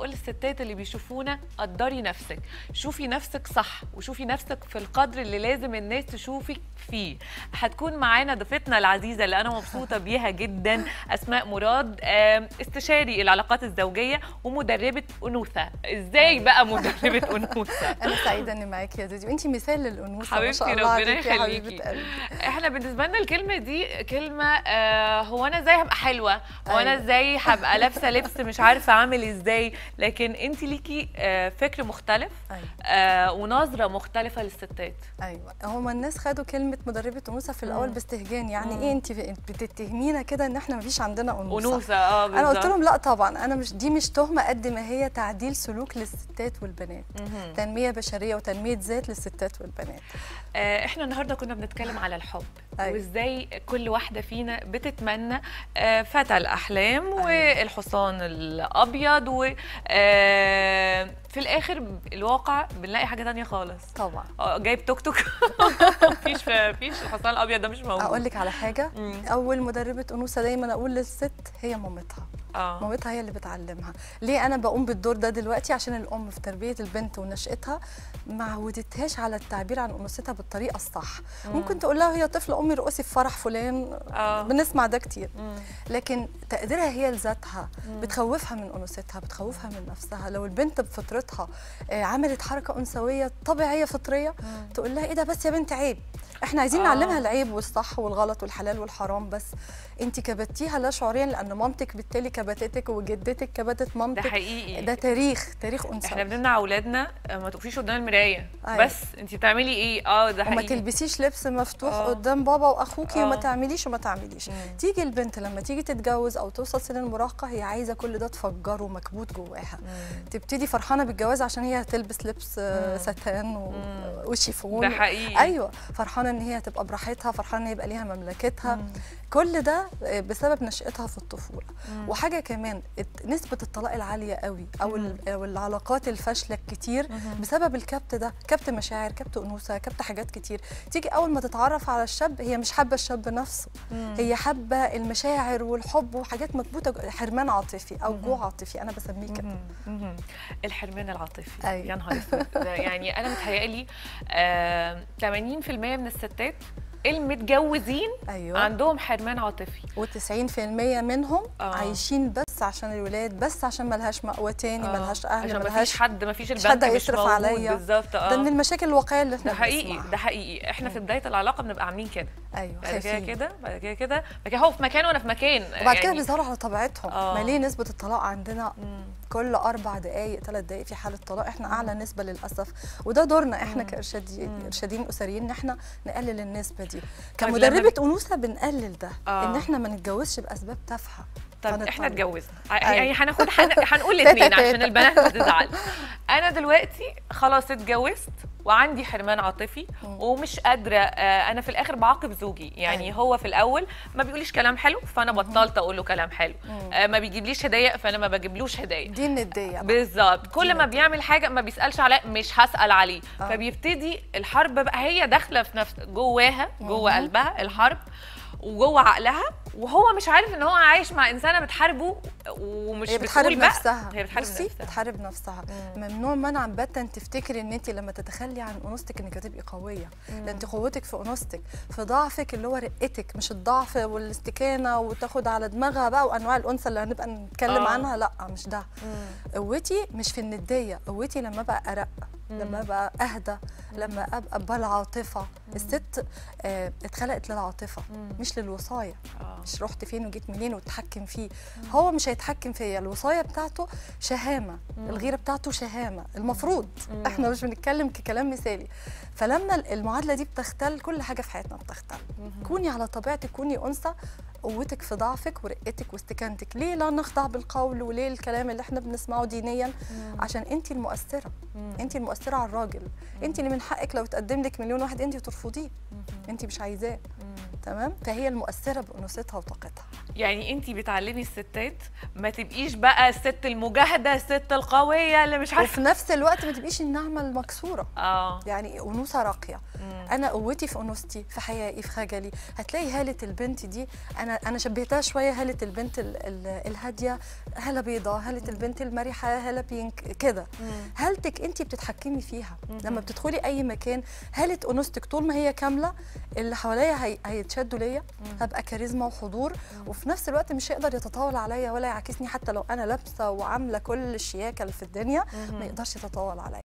بنقول للستات اللي بيشوفونا قدري نفسك شوفي نفسك صح وشوفي نفسك في القدر اللي لازم الناس تشوفك فيه هتكون معانا ضيفتنا العزيزه اللي انا مبسوطه بيها جدا اسماء مراد آم، استشاري العلاقات الزوجيه ومدربه انوثه ازاي بقى مدربه انوثه انا سعيده اني معاكي يا دودي وانتي مثال للانوثه ما حبيبتي شاء الله ربنا عليكي يا يخليكي. حبيبه قلبي احنا بالنسبه لنا الكلمه دي كلمه آه هو انا ازاي هبقى حلوه هو انا أيوة. ازاي هبقى لابسه لبس مش عارفه اعمل ازاي لكن انت ليكي آه فكر مختلف ايوه آه ونظره مختلفه للستات ايوه هما الناس خدوا كلمه مدربه انوثه في الاول مم. باستهجان يعني مم. ايه انت بتتهمينا كده ان احنا مفيش عندنا انوثه انوثه اه انا قلت بالظبط. لهم لا طبعا انا مش دي مش تهمه قد ما هي تعديل سلوك للستات والبنات مهم. تنميه بشريه وتنميه ذات للستات والبنات آه، احنا النهارده كنا بنتكلم على الحب أيوة. وازاي كل واحده فينا بتتمنى آه، فتى الاحلام والحصان الابيض و آه، في الاخر الواقع بنلاقي حاجه تانية خالص طبعا آه، جايب توك توك مفيش مفيش الحصان الابيض ده مش موجود اقول لك على حاجه مم. اول مدربه انوثه دايما اقول للست هي مامتها اه مامتها هي اللي بتعلمها ليه انا بقوم بالدور ده دلوقتي عشان الام في تربيه البنت ونشاتها ما عودتهاش على التعبير عن انوثتها بالطريقه الصح ممكن تقول لها هي طفله امي رقصي في فرح فلان اه بنسمع ده كتير مم. لكن تقديرها هي لذاتها مم. بتخوفها من انوثتها بتخوفها من نفسها لو البنت بفطرتها آه، عملت حركه انثويه طبيعيه فطريه مم. تقول لها ايه ده بس يا بنت عيب احنا عايزين آه. نعلمها العيب والصح والغلط والحلال والحرام بس انت كبتيها لا شعوريا لان مامتك بالتالي كبتتك وجدتك كبتت ده مامتك حقيقي ده تاريخ تاريخ احنا انثوي بنمنع اولادنا آه، ما تقفيش قدام المرايه أيوة. بس انت بتعملي ايه اه ده وما حقيقي تلبسيش لبس مفتوح آه. قدام بابا واخوكي وما آه. تعمليش وما تعمليش مم. تيجي البنت لما تيجي تتجوز او توصل سن المراهقه هي عايزه كل ده تفجره مكبوت جواها مم. تبتدي فرحانه بالجواز عشان هي هتلبس لبس آه، مم. ستان و... مم. وشيفون ده حقيقي ايوه فرحانه ان هي تبقى براحتها فرحانه ان يبقى ليها مملكتها مم. كل ده آه، بسبب نشأتها في الطفوله مم. وحاجه كمان الت- نسبه الطلاق العاليه قوي او ال- او العلاقات الفاشله الكتير مهم. بسبب الكبت ده كبت مشاعر كبت انوثه كبت حاجات كتير تيجي اول ما تتعرف على الشاب هي مش حابه الشاب نفسه مم. هي حابه المشاعر والحب وحاجات مكبوته جو- حرمان عاطفي او مهم. جوع عاطفي انا بسميه كده مهم. مهم. الحرمان العاطفي أيوة. يا نهار اسود ده يعني انا متهيألي آه 80% من الستات المتجوزين ايوه عندهم حرمان عاطفي و90% منهم آه. عايشين بس عشان الولاد بس عشان ملهاش مأوى تاني آه، ملهاش اهل عشان ملهاش مفيش حد مفيش مش البنك حد مش هيصرف موجود عليا. بالظبط اه ده من المشاكل الواقعيه اللي احنا ده حقيقي بنسمعها. ده حقيقي احنا في بدايه العلاقه بنبقى عاملين كده ايوه بعد كده خايفين كده بعد كده كده بعد كده هو في مكان وانا في مكان وبعد كده يعني- بيظهروا على طبيعتهم آه. ما ليه نسبه الطلاق عندنا مم. كل اربع دقائق ثلاث دقائق في حاله طلاق احنا اعلى نسبه للاسف وده دورنا احنا مم. كارشادي مم. ارشاديين اسريين ان احنا نقلل النسبه دي طيب لما كمدربه انوثه بنقلل ده آه. ان احنا ما نتجوزش باسباب تافهه طب فنطلق. احنا اتجوزنا أيوة. يعني هناخد هن- هنقول تاتا الاثنين تاتا. عشان البنات ما تزعل انا دلوقتي خلاص اتجوزت وعندي حرمان عاطفي مم. ومش قادره آه، انا في الاخر بعاقب زوجي يعني أيوة. هو في الاول ما بيقوليش كلام حلو فانا بطلت اقول له كلام حلو مم. آه، ما بيجيبليش هدايا فانا ما بجيبلوش هدايا دي النديه بقى. بالظبط كل ما بيعمل حاجه ما بيسالش عليا مش هسال عليه آه. فبيبتدي الحرب بقى هي داخله في نفس جواها جوه مهم. قلبها الحرب وجوه عقلها وهو مش عارف ان هو عايش مع انسانه بتحاربه ومش هي بتحارب بتقول بقى. نفسها هي بتحارب بصي نفسها بتحارب نفسها مم. ممنوع منعا باتا تفتكري ان انت لما تتخلي عن انوثتك انك هتبقي قويه مم. ده انت قوتك في انوثتك في ضعفك اللي هو رقتك مش الضعف والاستكانه وتاخد على دماغها بقى وانواع الانثى اللي هنبقى نتكلم آه. عنها لا مش ده مم. قوتي مش في النديه قوتي لما ابقى ارق لما ابقى اهدى لما ابقى بالعاطفه الست آه اتخلقت للعاطفه مم. مش للوصايه آه. مش رحت فين وجيت منين وتحكم فيه هو مش هيتحكم فيا الوصايه بتاعته شهامه مم. الغيره بتاعته شهامه المفروض مم. احنا مش بنتكلم ككلام مثالي فلما المعادله دي بتختل كل حاجه في حياتنا بتختل مهم. كوني على طبيعتك كوني انثى قوتك في ضعفك ورقتك واستكانتك ليه لا نخضع بالقول وليه الكلام اللي احنا بنسمعه دينيا مم. عشان انت المؤثره مم. انت المؤثره على الراجل انت اللي من حقك لو تقدم لك مليون واحد انت ترفضيه مهم. انت مش عايزاه تمام فهي المؤثره بانوثتها وطاقتها يعني انت بتعلمي الستات ما تبقيش بقى الست المجاهده الست القويه اللي مش عارفه وفي نفس الوقت ما تبقيش النعمه المكسوره اه يعني انوثه راقيه مم. انا قوتي في انوثتي في حيائي في خجلي هتلاقي هاله البنت دي انا انا شبهتها شويه هاله البنت ال ال الهاديه هاله بيضه هاله البنت المرحه هاله بينك كده مم. هالتك انت بتتحكمي فيها مهم. لما بتدخلي اي مكان هاله انوثتك طول ما هي كامله اللي حواليا هي... هيتشدوا ليا هبقى كاريزما وحضور وفي نفس الوقت مش هيقدر يتطاول عليا ولا يعاكسني حتى لو انا لابسه وعامله كل الشياكه اللي في الدنيا ما يقدرش يتطاول عليا